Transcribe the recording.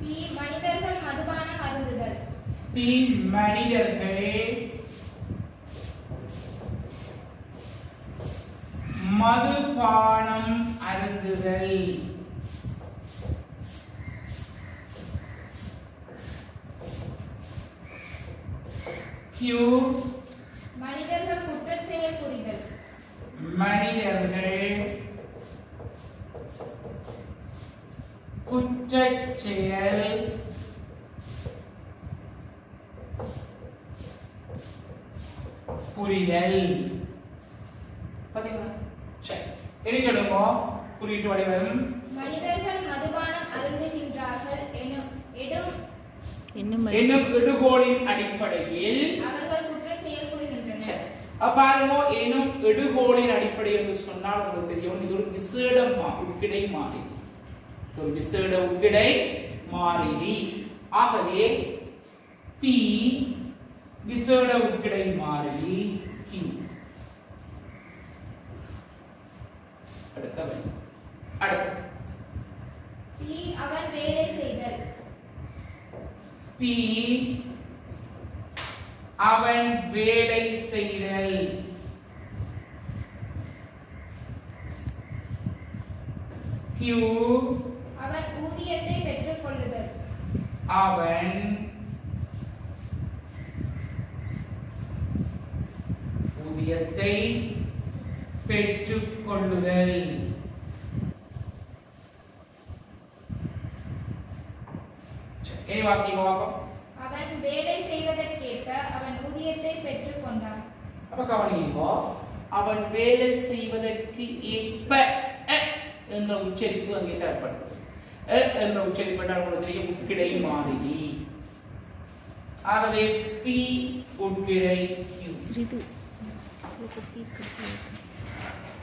B மனிதர்கள் மதுபானம் அருந்துதல் B மனிதர்கள் மதுபானம் அருந்துதல் கியூ மனிதர்கள் குற்றச்செயல் புரிதல் மனிதர்கள் குற்றச் செயல் புரிதல் பாத்தீங்களா சரி என்ன சொல்லுங்க குறியீட்டு வடிவம் மனிதர்கள் மதுபானம் அருந்துகின்றார்கள் எனும் எடும் என்னும் என்னும் இடுகோளின் அடிப்படையில் அவர்கள் குற்றச்செயல் புரிகின்றனர் சரி. அப்ப பாருங்க எனும் எடுகோளின் அடிப்படை என்று சொன்னால் உங்களுக்கு தெரியும் இது ஒரு விசேட மா- உட்கிடை மாறிலி இது ஒரு விசேட உட்கிடை மாறிலி ஆகவே பி விசேட உட்கிடை மாறிலி Q அடுத்த வரி. அடுத்து பி அவன் வேலை செய்தல் பி அவன் வேலை செய்தல் Q அவன் ஊதியத்தை பெற்றுக் கொள்ளுதல் அவன் ஊதியத்தை பெற்றுக் கொள்ளுதல் சரி, இனி வாசிங்க பார்ப்போம் அவன் வேலை செய்வதற்கேற்ப அவன் ஊதியத்தை பெற்றுக் கொண்டான் அப்ப கவனிங்கோ அவன் வேலை செய்வதற்கு ஏற்ப அ என்ற உச்சரிப்பு அங்கே தரப்படுது அ என்ற உச்சரிப்பு என்றால் உங்களுக்கு தெரியும் உட்கிடை மாறிலி ஆகவே பி உட்கிடை Q ரிது